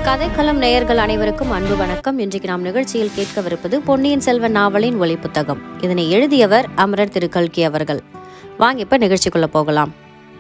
கதைக்களம் நேயர்கள் அனைவருக்கும் அன்பு வணக்கம் இன்றைக்கு நாம் நிகழ்ச்சியில் கேட்கவிருப்பது பொன்னியின் செல்வன் நாவலின் ஒளி புத்தகம் இதனை எழுதியவர் அமரர் திரு கல்கி அவர்கள் வாங்க இப்ப நிகழ்ச்சிக்குள்ள போகலாம்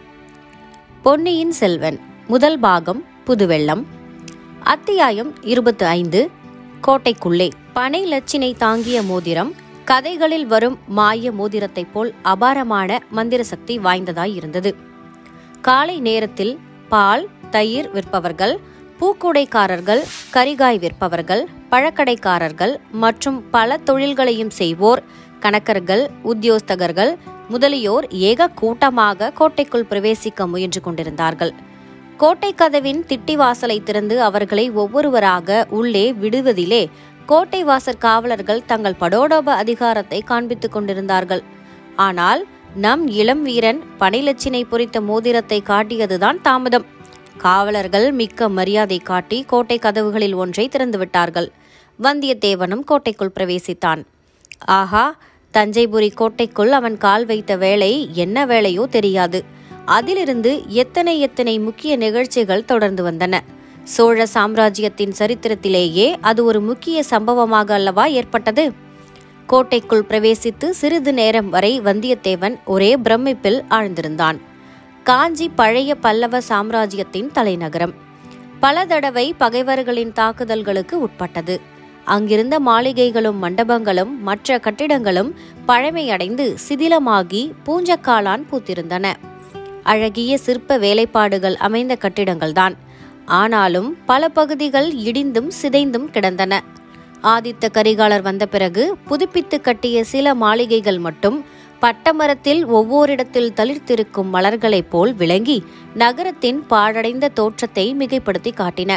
பொன்னியின் செல்வன் முதல் பாகம் புதுவெள்ளம் அத்தியாயம் இருபத்தி ஐந்து கோட்டைக்குள்ளே பனை லட்சினை தாங்கிய மோதிரம் கதைகளில் வரும் மாய மோதிரத்தைப் போல் அபாரமான மந்திர சக்தி வாய்ந்ததாய் இருந்தது காலை நேரத்தில் பால் தயிர் விற்பவர்கள் பூக்கூடைக்காரர்கள் கரிகாய் விற்பவர்கள் பழக்கடைக்காரர்கள் மற்றும் பல தொழில்களையும் செய்வோர் கணக்கர்கள் உத்தியோஸ்தகர்கள் முதலியோர் ஏக கூட்டமாக கோட்டைக்குள் பிரவேசிக்க முயன்று கொண்டிருந்தார்கள் கோட்டை கதவின் திட்டி வாசலை திறந்து அவர்களை ஒவ்வொருவராக உள்ளே விடுவதிலே கோட்டை வாசற் காவலர்கள் தங்கள் படோடோப அதிகாரத்தை காண்பித்துக் கொண்டிருந்தார்கள் ஆனால் நம் இளம் வீரன் பனைலட்சினை பொறித்த மோதிரத்தை காட்டியதுதான் தாமதம் காவலர்கள் மிக்க மரியாதை காட்டி கோட்டை கதவுகளில் ஒன்றை திறந்து விட்டார்கள் வந்தியத்தேவனும் கோட்டைக்குள் பிரவேசித்தான் ஆஹா தஞ்சைபுரி கோட்டைக்குள் அவன் கால் வைத்த வேலை என்ன வேலையோ தெரியாது அதிலிருந்து எத்தனை எத்தனை முக்கிய நிகழ்ச்சிகள் தொடர்ந்து வந்தன சோழ சாம்ராஜ்யத்தின் சரித்திரத்திலேயே அது ஒரு முக்கிய சம்பவமாக அல்லவா ஏற்பட்டது கோட்டைக்குள் பிரவேசித்து சிறிது நேரம் வரை வந்தியத்தேவன் ஒரே பிரமிப்பில் ஆழ்ந்திருந்தான் காஞ்சி பழைய பல்லவ சாம்ராஜ்யத்தின் தலைநகரம் பல தடவை பகைவர்களின் தாக்குதல்களுக்கு உட்பட்டது அங்கிருந்த மாளிகைகளும் மண்டபங்களும் மற்ற கட்டிடங்களும் பழமையடைந்து சிதிலமாகி பூஞ்சக்காலான் பூத்திருந்தன அழகிய சிற்ப வேலைப்பாடுகள் அமைந்த கட்டிடங்கள்தான் ஆனாலும் பல பகுதிகள் இடிந்தும் சிதைந்தும் கிடந்தன ஆதித்த கரிகாலர் வந்த பிறகு புதுப்பித்து கட்டிய சில மாளிகைகள் மட்டும் பட்டமரத்தில் ஒவ்வொரிடத்தில் தளிர்த்திருக்கும் மலர்களைப் போல் விளங்கி நகரத்தின் பாழடைந்த தோற்றத்தை மிகைப்படுத்தி காட்டின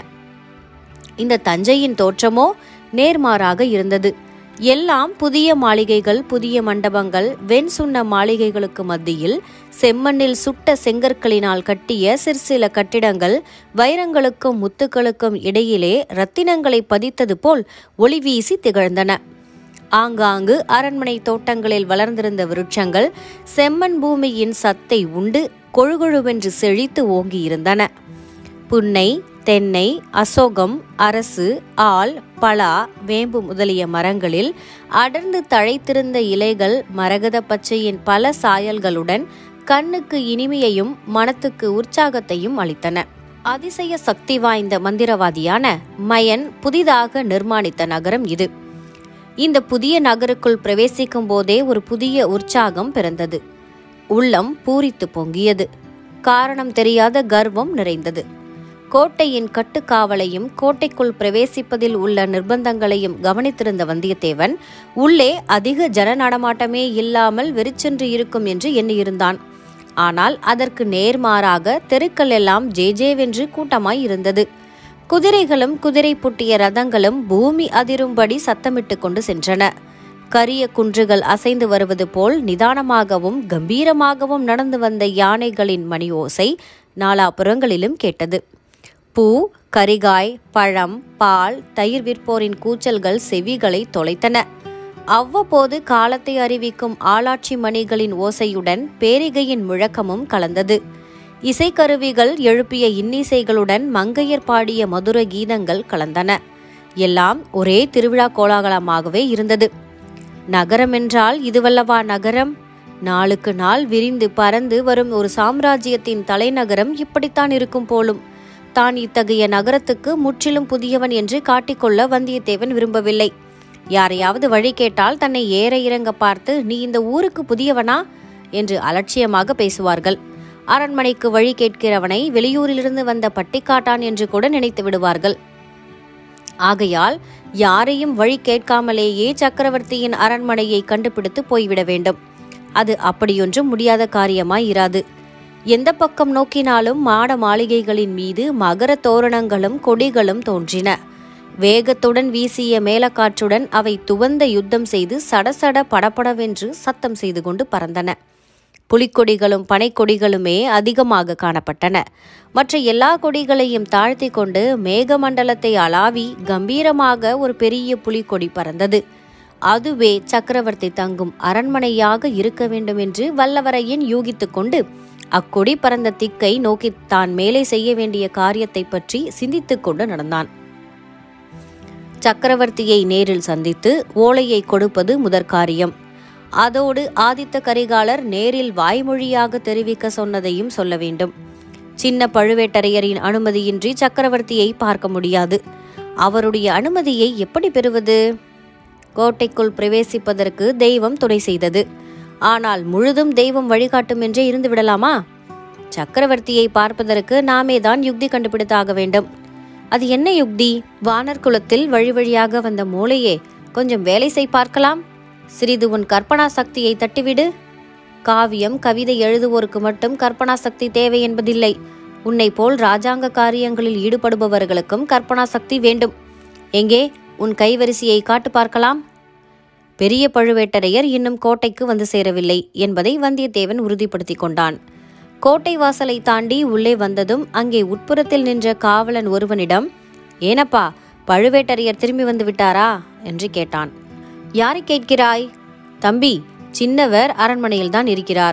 இந்த தஞ்சையின் தோற்றமோ நேர்மாறாக இருந்தது எல்லாம் புதிய மாளிகைகள் புதிய மண்டபங்கள் வெண் சுண்ண மாளிகைகளுக்கு மத்தியில் செம்மண்ணில் சுட்ட செங்கற்களினால் கட்டிய சிற்சில கட்டிடங்கள் வைரங்களுக்கும் முத்துக்களுக்கும் இடையிலே ரத்தினங்களை பதித்தது போல் ஒளி வீசி திகழ்ந்தன ஆங்காங்கு அரண்மனை தோட்டங்களில் வளர்ந்திருந்த விருட்சங்கள் செம்மண் பூமியின் சத்தை உண்டு கொழுகொழுவென்று செழித்து ஓங்கியிருந்தன புன்னை தென்னை அசோகம் அரசு ஆல் பலா வேம்பு முதலிய மரங்களில் அடர்ந்து தழைத்திருந்த இலைகள் மரகத பச்சையின் பல சாயல்களுடன் கண்ணுக்கு இனிமையையும் மனத்துக்கு உற்சாகத்தையும் அளித்தன அதிசய சக்தி வாய்ந்த மந்திரவாதியான மயன் புதிதாக நிர்மாணித்த நகரம் இது இந்த புதிய நகருக்குள் பிரவேசிக்கும் போதே ஒரு புதிய உற்சாகம் பிறந்தது உள்ளம் பூரித்து பொங்கியது காரணம் தெரியாத கர்வம் நிறைந்தது கோட்டையின் கட்டுக்காவலையும் கோட்டைக்குள் பிரவேசிப்பதில் உள்ள நிர்பந்தங்களையும் கவனித்திருந்த வந்தியத்தேவன் உள்ளே அதிக ஜன நடமாட்டமே இல்லாமல் வெறிச்சென்று இருக்கும் என்று எண்ணியிருந்தான் ஆனால் அதற்கு நேர்மாறாக தெருக்கள் எல்லாம் ஜேஜேவென்று கூட்டமாய் இருந்தது குதிரைகளும் குதிரை புட்டிய ரதங்களும் பூமி அதிரும்படி சத்தமிட்டு கொண்டு சென்றன கரிய குன்றுகள் அசைந்து வருவது போல் நிதானமாகவும் கம்பீரமாகவும் நடந்து வந்த யானைகளின் மணி ஓசை நாலாபுறங்களிலும் கேட்டது பூ கரிகாய் பழம் பால் தயிர் விற்போரின் கூச்சல்கள் செவிகளை தொலைத்தன அவ்வப்போது காலத்தை அறிவிக்கும் ஆளாட்சி மணிகளின் ஓசையுடன் பேரிகையின் முழக்கமும் கலந்தது இசைக்கருவிகள் எழுப்பிய இன்னிசைகளுடன் மங்கையர் பாடிய மதுர கீதங்கள் கலந்தன எல்லாம் ஒரே திருவிழா கோலாகலமாகவே இருந்தது நகரம் என்றால் இதுவல்லவா நகரம் நாளுக்கு நாள் விரிந்து பறந்து வரும் ஒரு சாம்ராஜ்யத்தின் தலைநகரம் இப்படித்தான் இருக்கும் போலும் தான் இத்தகைய நகரத்துக்கு முற்றிலும் புதியவன் என்று காட்டிக்கொள்ள வந்தியத்தேவன் விரும்பவில்லை யாரையாவது வழி கேட்டால் தன்னை ஏற இறங்க பார்த்து நீ இந்த ஊருக்கு புதியவனா என்று அலட்சியமாக பேசுவார்கள் அரண்மனைக்கு வழி கேட்கிறவனை வெளியூரிலிருந்து வந்த பட்டிக்காட்டான் என்று கூட நினைத்து விடுவார்கள் ஆகையால் யாரையும் வழி கேட்காமலேயே சக்கரவர்த்தியின் அரண்மனையை கண்டுபிடித்து போய்விட வேண்டும் அது அப்படியொன்றும் முடியாத காரியமாய் இராது எந்த பக்கம் நோக்கினாலும் மாட மாளிகைகளின் மீது மகர தோரணங்களும் கொடிகளும் தோன்றின வேகத்துடன் வீசிய மேலக்காற்றுடன் அவை துவந்த யுத்தம் செய்து சடசட படபடவென்று சத்தம் செய்து கொண்டு பறந்தன புலிக்கொடிகளும் பனைக்கொடிகளுமே அதிகமாக காணப்பட்டன மற்ற எல்லா கொடிகளையும் தாழ்த்தி கொண்டு மேகமண்டலத்தை அளாவி கம்பீரமாக ஒரு பெரிய புலிக்கொடி பறந்தது அதுவே சக்கரவர்த்தி தங்கும் அரண்மனையாக இருக்க வேண்டும் என்று வல்லவரையன் யூகித்துக் கொண்டு அக்கொடி பறந்த திக்கை நோக்கி தான் மேலே செய்ய வேண்டிய காரியத்தை பற்றி சிந்தித்துக் கொண்டு நடந்தான் சக்கரவர்த்தியை நேரில் சந்தித்து ஓலையை கொடுப்பது முதற்காரியம் அதோடு ஆதித்த கரிகாலர் நேரில் வாய்மொழியாக தெரிவிக்க சொன்னதையும் சொல்ல வேண்டும் சின்ன பழுவேட்டரையரின் அனுமதியின்றி சக்கரவர்த்தியை பார்க்க முடியாது அவருடைய அனுமதியை எப்படி பெறுவது கோட்டைக்குள் பிரவேசிப்பதற்கு தெய்வம் துணை செய்தது ஆனால் முழுதும் தெய்வம் வழிகாட்டும் என்றே இருந்து விடலாமா சக்கரவர்த்தியை பார்ப்பதற்கு நாமே தான் யுக்தி கண்டுபிடித்தாக வேண்டும் அது என்ன யுக்தி வானர் குலத்தில் வழி வழியாக வந்த மூளையே கொஞ்சம் வேலை செய் பார்க்கலாம் சிறிது உன் கற்பனா சக்தியை தட்டிவிடு காவியம் கவிதை எழுதுவோருக்கு மட்டும் கற்பனா சக்தி தேவை என்பதில்லை உன்னை போல் ராஜாங்க காரியங்களில் ஈடுபடுபவர்களுக்கும் கற்பனா சக்தி வேண்டும் எங்கே உன் கைவரிசையை காட்டு பார்க்கலாம் பெரிய பழுவேட்டரையர் இன்னும் கோட்டைக்கு வந்து சேரவில்லை என்பதை வந்தியத்தேவன் உறுதிப்படுத்திக் கொண்டான் கோட்டை வாசலை தாண்டி உள்ளே வந்ததும் அங்கே உட்புறத்தில் நின்ற காவலன் ஒருவனிடம் ஏனப்பா பழுவேட்டரையர் திரும்பி வந்து விட்டாரா என்று கேட்டான் யாரை கேட்கிறாய் தம்பி சின்னவர் அரண்மனையில்தான் இருக்கிறார்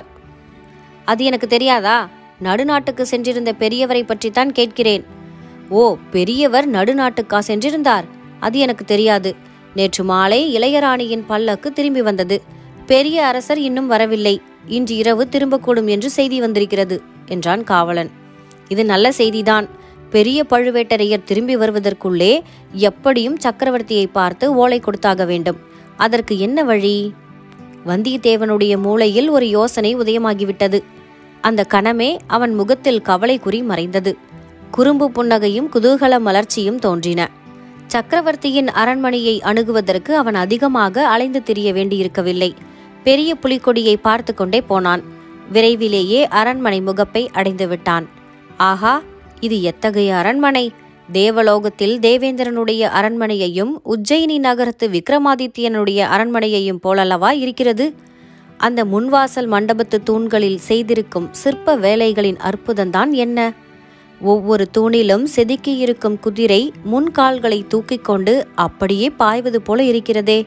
அது எனக்கு தெரியாதா நடுநாட்டுக்கு சென்றிருந்த பெரியவரை பற்றித்தான் கேட்கிறேன் ஓ பெரியவர் நடுநாட்டுக்கா சென்றிருந்தார் அது எனக்கு தெரியாது நேற்று மாலை இளையராணியின் பல்லக்கு திரும்பி வந்தது பெரிய அரசர் இன்னும் வரவில்லை இன்று இரவு திரும்பக்கூடும் என்று செய்தி வந்திருக்கிறது என்றான் காவலன் இது நல்ல செய்திதான் பெரிய பழுவேட்டரையர் திரும்பி வருவதற்குள்ளே எப்படியும் சக்கரவர்த்தியை பார்த்து ஓலை கொடுத்தாக வேண்டும் அதற்கு என்ன வழி வந்தியத்தேவனுடைய மூளையில் ஒரு யோசனை உதயமாகிவிட்டது அந்த கணமே அவன் முகத்தில் கவலை குறி மறைந்தது குறும்பு புன்னகையும் குதூகல மலர்ச்சியும் தோன்றின சக்கரவர்த்தியின் அரண்மனையை அணுகுவதற்கு அவன் அதிகமாக அலைந்து திரிய வேண்டியிருக்கவில்லை பெரிய புலிக்கொடியை பார்த்து கொண்டே போனான் விரைவிலேயே அரண்மனை முகப்பை அடைந்து விட்டான் ஆஹா இது எத்தகைய அரண்மனை தேவலோகத்தில் தேவேந்திரனுடைய அரண்மனையையும் உஜ்ஜயினி நகரத்து விக்ரமாதித்யனுடைய அரண்மனையையும் போலல்லவா இருக்கிறது அந்த முன்வாசல் மண்டபத்து தூண்களில் செய்திருக்கும் சிற்ப வேலைகளின் அற்புதம்தான் என்ன ஒவ்வொரு தூணிலும் செதுக்கியிருக்கும் குதிரை முன்கால்களை தூக்கிக் கொண்டு அப்படியே பாய்வது போல இருக்கிறதே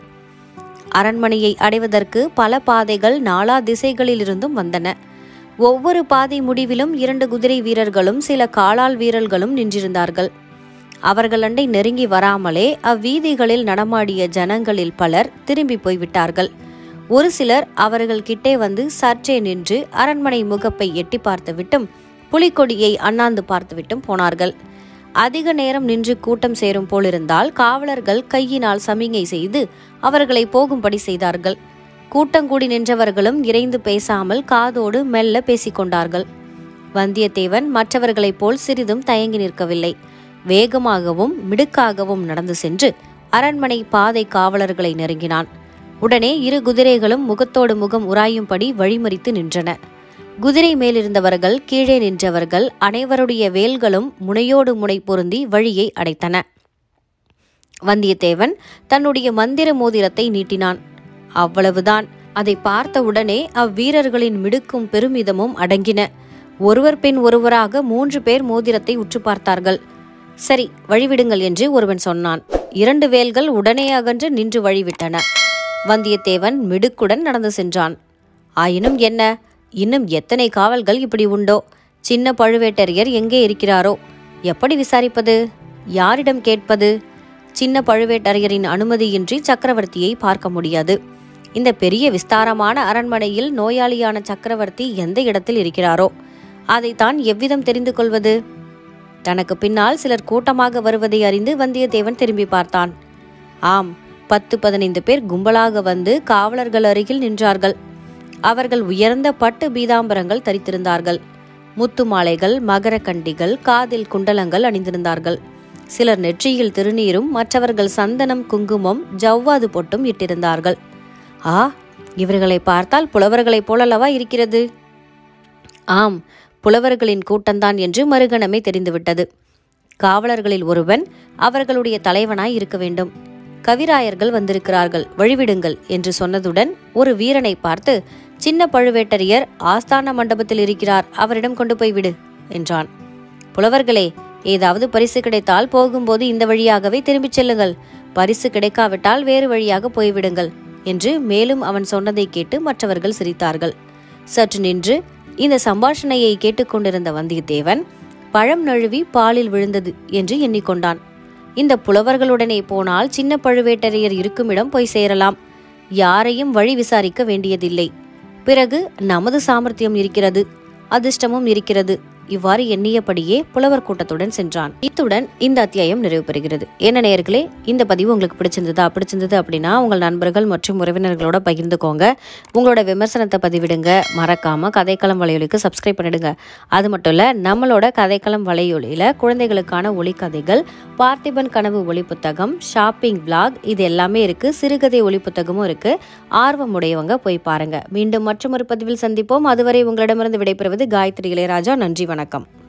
அரண்மனையை அடைவதற்கு பல பாதைகள் நாலா திசைகளிலிருந்தும் வந்தன ஒவ்வொரு பாதை முடிவிலும் இரண்டு குதிரை வீரர்களும் சில காலால் வீரர்களும் நின்றிருந்தார்கள் அவர்கள் அண்டை நெருங்கி வராமலே அவ்வீதிகளில் நடமாடிய ஜனங்களில் பலர் திரும்பி போய்விட்டார்கள் ஒரு சிலர் அவர்கள் கிட்டே வந்து சற்றே நின்று அரண்மனை முகப்பை எட்டி பார்த்துவிட்டும் புலிக்கொடியை அண்ணாந்து பார்த்துவிட்டும் போனார்கள் அதிக நேரம் நின்று கூட்டம் சேரும் போலிருந்தால் காவலர்கள் கையினால் சமிங்கை செய்து அவர்களை போகும்படி செய்தார்கள் கூட்டங்கூடி நின்றவர்களும் இறைந்து பேசாமல் காதோடு மெல்ல பேசிக்கொண்டார்கள் வந்தியத்தேவன் மற்றவர்களைப் போல் சிறிதும் தயங்கி நிற்கவில்லை வேகமாகவும் மிடுக்காகவும் நடந்து சென்று அரண்மனை பாதை காவலர்களை நெருங்கினான் உடனே இரு குதிரைகளும் முகத்தோடு முகம் உராயும்படி வழிமறித்து நின்றன குதிரை மேலிருந்தவர்கள் கீழே நின்றவர்கள் அனைவருடைய வேல்களும் முனையோடு முனை பொருந்தி வழியை அடைத்தன வந்தியத்தேவன் தன்னுடைய மந்திர மோதிரத்தை நீட்டினான் அவ்வளவுதான் அதை பார்த்தவுடனே அவ்வீரர்களின் மிடுக்கும் பெருமிதமும் அடங்கின ஒருவர் பின் ஒருவராக மூன்று பேர் மோதிரத்தை உற்று பார்த்தார்கள் சரி வழிவிடுங்கள் என்று ஒருவன் சொன்னான் இரண்டு வேல்கள் உடனே அகன்று நின்று வழிவிட்டன வந்தியத்தேவன் மிடுக்குடன் நடந்து சென்றான் ஆயினும் என்ன இன்னும் எத்தனை காவல்கள் இப்படி உண்டோ சின்ன பழுவேட்டரையர் எங்கே இருக்கிறாரோ எப்படி விசாரிப்பது யாரிடம் கேட்பது சின்ன பழுவேட்டரையரின் அனுமதியின்றி சக்கரவர்த்தியை பார்க்க முடியாது இந்த பெரிய விஸ்தாரமான அரண்மனையில் நோயாளியான சக்கரவர்த்தி எந்த இடத்தில் இருக்கிறாரோ அதைத்தான் எவ்விதம் தெரிந்து கொள்வது தனக்கு பின்னால் சிலர் கூட்டமாக வருவதை அறிந்து வந்தியத்தேவன் திரும்பி பார்த்தான் ஆம் பத்து பதினைந்து பேர் கும்பலாக வந்து காவலர்கள் அருகில் நின்றார்கள் அவர்கள் உயர்ந்த பட்டு பீதாம்பரங்கள் தரித்திருந்தார்கள் முத்து மாலைகள் மகர கண்டிகள் காதில் குண்டலங்கள் அணிந்திருந்தார்கள் சிலர் நெற்றியில் திருநீரும் மற்றவர்கள் சந்தனம் குங்குமம் ஜவ்வாது பொட்டும் இட்டிருந்தார்கள் ஆ இவர்களை பார்த்தால் புலவர்களைப் போலல்லவா இருக்கிறது ஆம் புலவர்களின் கூட்டம்தான் என்று மறுகணமே தெரிந்துவிட்டது காவலர்களில் ஒருவன் அவர்களுடைய தலைவனாய் இருக்க வேண்டும் கவிராயர்கள் வந்திருக்கிறார்கள் வழிவிடுங்கள் என்று சொன்னதுடன் ஒரு வீரனை பார்த்து சின்ன பழுவேட்டரையர் ஆஸ்தான மண்டபத்தில் இருக்கிறார் அவரிடம் கொண்டு போய் விடு என்றான் புலவர்களே ஏதாவது பரிசு கிடைத்தால் போகும்போது இந்த வழியாகவே திரும்பிச் செல்லுங்கள் பரிசு கிடைக்காவிட்டால் வேறு வழியாக போய்விடுங்கள் என்று மேலும் அவன் சொன்னதை கேட்டு மற்றவர்கள் சிரித்தார்கள் சற்று நின்று இந்த சம்பாஷணையை கேட்டுக்கொண்டிருந்த வந்தியத்தேவன் பழம் நழுவி பாலில் விழுந்தது என்று எண்ணிக்கொண்டான் இந்த புலவர்களுடனே போனால் சின்ன பழுவேட்டரையர் இருக்குமிடம் போய் சேரலாம் யாரையும் வழி விசாரிக்க வேண்டியதில்லை பிறகு நமது சாமர்த்தியம் இருக்கிறது அதிர்ஷ்டமும் இருக்கிறது இவ்வாறு எண்ணியபடியே புலவர் கூட்டத்துடன் சென்றான் இத்துடன் இந்த அத்தியாயம் நிறைவு பெறுகிறது என்ன நேயர்களே இந்த பதிவு உங்களுக்கு பிடிச்சிருந்ததா பிடிச்சிருந்தது அப்படின்னா உங்கள் நண்பர்கள் மற்றும் உறவினர்களோட பகிர்ந்துக்கோங்க உங்களோட விமர்சனத்தை பதிவிடுங்க மறக்காம கதைக்களம் வலையொலிக்கு சப்ஸ்கிரைப் பண்ணிடுங்க அது மட்டும் இல்ல நம்மளோட கதைக்களம் வலையொலியில குழந்தைகளுக்கான ஒளிக்கதைகள் பார்த்திபன் கனவு ஒளி புத்தகம் ஷாப்பிங் vlog இது எல்லாமே இருக்கு சிறுகதை ஒளி புத்தகமும் இருக்கு ஆர்வம் உடையவங்க போய் பாருங்க மீண்டும் மற்றொரு பதிவில் சந்திப்போம் அதுவரை உங்களிடமிருந்து விடைபெறுவது காயத்ரி இளையராஜா நன்றி வணக்கம்